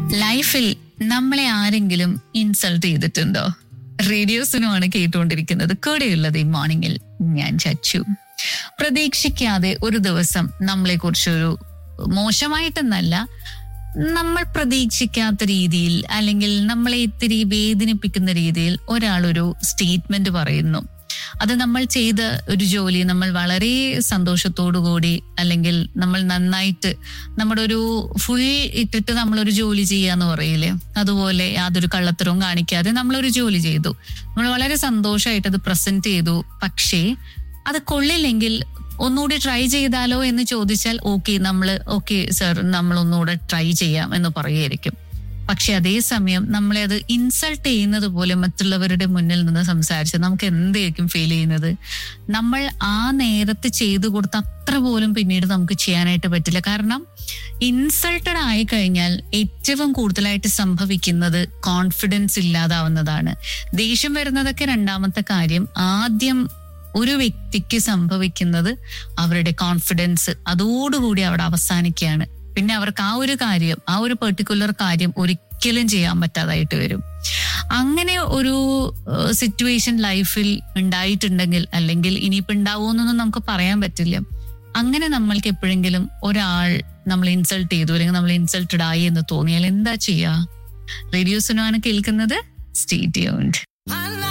ലൈഫിൽ നമ്മളെ ആരെങ്കിലും ഇൻസൾട്ട് ചെയ്തിട്ടുണ്ടോ റേഡിയോസിനുമാണ് കേട്ടുകൊണ്ടിരിക്കുന്നത് കൂടെയുള്ളത് ഈ മോർണിംഗിൽ ഞാൻ ചച്ചു പ്രതീക്ഷിക്കാതെ ഒരു ദിവസം നമ്മളെ കുറിച്ചൊരു മോശമായിട്ടെന്നല്ല നമ്മൾ പ്രതീക്ഷിക്കാത്ത രീതിയിൽ അല്ലെങ്കിൽ നമ്മളെ ഇത്തിരി വേദനിപ്പിക്കുന്ന രീതിയിൽ ഒരാളൊരു സ്റ്റേറ്റ്മെന്റ് പറയുന്നു അത് നമ്മൾ ചെയ്ത ഒരു ജോലി നമ്മൾ വളരെ സന്തോഷത്തോടു കൂടി അല്ലെങ്കിൽ നമ്മൾ നന്നായിട്ട് നമ്മുടെ ഒരു ഫുൾ ഇട്ടിട്ട് നമ്മളൊരു ജോലി ചെയ്യാന്ന് പറയില്ലേ അതുപോലെ യാതൊരു കള്ളത്തരവും കാണിക്കാതെ നമ്മളൊരു ജോലി ചെയ്തു നമ്മൾ വളരെ സന്തോഷമായിട്ട് അത് പ്രസന്റ് ചെയ്തു പക്ഷേ അത് കൊള്ളില്ലെങ്കിൽ ഒന്നുകൂടി ട്രൈ ചെയ്താലോ എന്ന് ചോദിച്ചാൽ ഓക്കെ നമ്മൾ ഓക്കെ സർ നമ്മൾ ഒന്നുകൂടെ ട്രൈ ചെയ്യാം എന്ന് പറയുമായിരിക്കും പക്ഷെ അതേസമയം നമ്മളെ അത് ഇൻസൾട്ട് ചെയ്യുന്നത് പോലെ മറ്റുള്ളവരുടെ മുന്നിൽ നിന്ന് സംസാരിച്ച് നമുക്ക് എന്തായിരിക്കും ഫീൽ ചെയ്യുന്നത് നമ്മൾ ആ നേരത്ത് ചെയ്തു കൊടുത്ത അത്ര പോലും പിന്നീട് നമുക്ക് ചെയ്യാനായിട്ട് പറ്റില്ല കാരണം ഇൻസൾട്ടഡ് ആയി കഴിഞ്ഞാൽ ഏറ്റവും കൂടുതലായിട്ട് സംഭവിക്കുന്നത് കോൺഫിഡൻസ് ഇല്ലാതാവുന്നതാണ് ദേഷ്യം വരുന്നതൊക്കെ രണ്ടാമത്തെ കാര്യം ആദ്യം ഒരു വ്യക്തിക്ക് സംഭവിക്കുന്നത് അവരുടെ കോൺഫിഡൻസ് അതോടുകൂടി അവിടെ അവസാനിക്കുകയാണ് പിന്നെ അവർക്ക് ആ ഒരു കാര്യം ആ ഒരു പെർട്ടിക്കുലർ കാര്യം ഒരിക്കലും ചെയ്യാൻ പറ്റാതായിട്ട് വരും അങ്ങനെ ഒരു സിറ്റുവേഷൻ ലൈഫിൽ ഉണ്ടായിട്ടുണ്ടെങ്കിൽ അല്ലെങ്കിൽ ഇനിയിപ്പോ ഉണ്ടാവുമെന്നൊന്നും നമുക്ക് പറയാൻ പറ്റില്ല അങ്ങനെ നമ്മൾക്ക് എപ്പോഴെങ്കിലും ഒരാൾ നമ്മൾ ഇൻസൾട്ട് ചെയ്തു അല്ലെങ്കിൽ നമ്മൾ ഇൻസൾട്ടഡ് ആയി എന്ന് തോന്നിയാൽ എന്താ ചെയ്യാ റേഡിയോസിനുമാണ് കേൾക്കുന്നത് സ്റ്റേ ട്യൂൺഡ് I